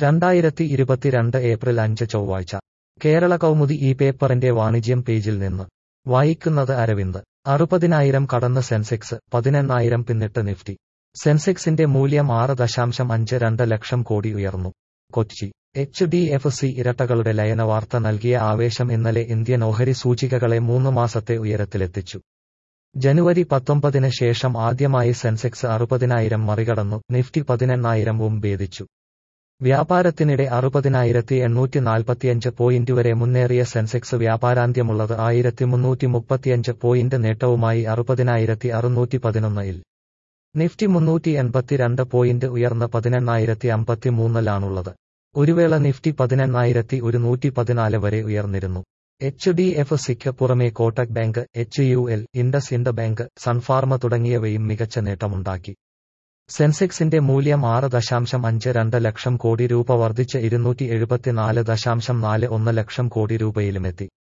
രണ്ടായിരത്തി ഇരുപത്തിരണ്ട് ഏപ്രിൽ അഞ്ച് ചൊവ്വാഴ്ച കേരള കൗമുദി ഈ പേപ്പറിന്റെ വാണിജ്യം പേജിൽ നിന്ന് വായിക്കുന്നത് അരവിന്ദ് അറുപതിനായിരം കടന്ന് സെൻസെക്സ് പതിനെണ്ണായിരം പിന്നിട്ട് നിഫ്റ്റി സെൻസെക്സിന്റെ മൂല്യം ആറ് ദശാംശം അഞ്ച് രണ്ട് ലക്ഷം കോടി ഉയർന്നു Kochi H D F C ഇരട്ടകളുടെ ലയന വാർത്ത നൽകിയ ആവേശം ഇന്നലെ ഇന്ത്യൻ ഓഹരി സൂചികകളെ മൂന്ന് മാസത്തെ ഉയരത്തിലെത്തിച്ചു ജനുവരി പത്തൊമ്പതിന് ശേഷം ആദ്യമായി സെൻസെക്സ് അറുപതിനായിരം മറികടന്നു നിഫ്റ്റി പതിനെണ്ണായിരവും ഭേദിച്ചു വ്യാപാരത്തിനിടെ അറുപതിനായിരത്തി എണ്ണൂറ്റി നാൽപ്പത്തിയഞ്ച് പോയിന്റ് വരെ മുന്നേറിയ സെൻസെക്സ് വ്യാപാരാന്ത്യമുള്ളത് ആയിരത്തി മുന്നൂറ്റി മുപ്പത്തിയഞ്ച് പോയിന്റ് നേട്ടവുമായി അറുപതിനായിരത്തി അറുന്നൂറ്റി പതിനൊന്നിൽ നിഫ്റ്റി മുന്നൂറ്റി എൺപത്തിരണ്ട് പോയിന്റ് ഉയർന്ന് പതിനെണ്ണായിരത്തി അമ്പത്തിമൂന്നിലാണുള്ളത് ഒരുവേള നിഫ്റ്റി പതിനെണ്ണായിരത്തി ഒരുന്നൂറ്റി പതിനാല് വരെ ഉയർന്നിരുന്നു എച്ച് ഡി എഫ് സിക്ക് പുറമെ Kotak bank H U L IndusInd bank Sun Pharma തുടങ്ങിയവയും മികച്ച നേട്ടമുണ്ടാക്കി സെൻസെക്സിന്റെ മൂല്യം ആറ് ദശാംശം അഞ്ച് രണ്ട് ലക്ഷം കോടി രൂപ വർദ്ധിച്ച് ഇരുന്നൂറ്റി എഴുപത്തിനാല് ദശാംശം നാല് ഒന്ന് ലക്ഷം കോടി രൂപയിലുമെത്തി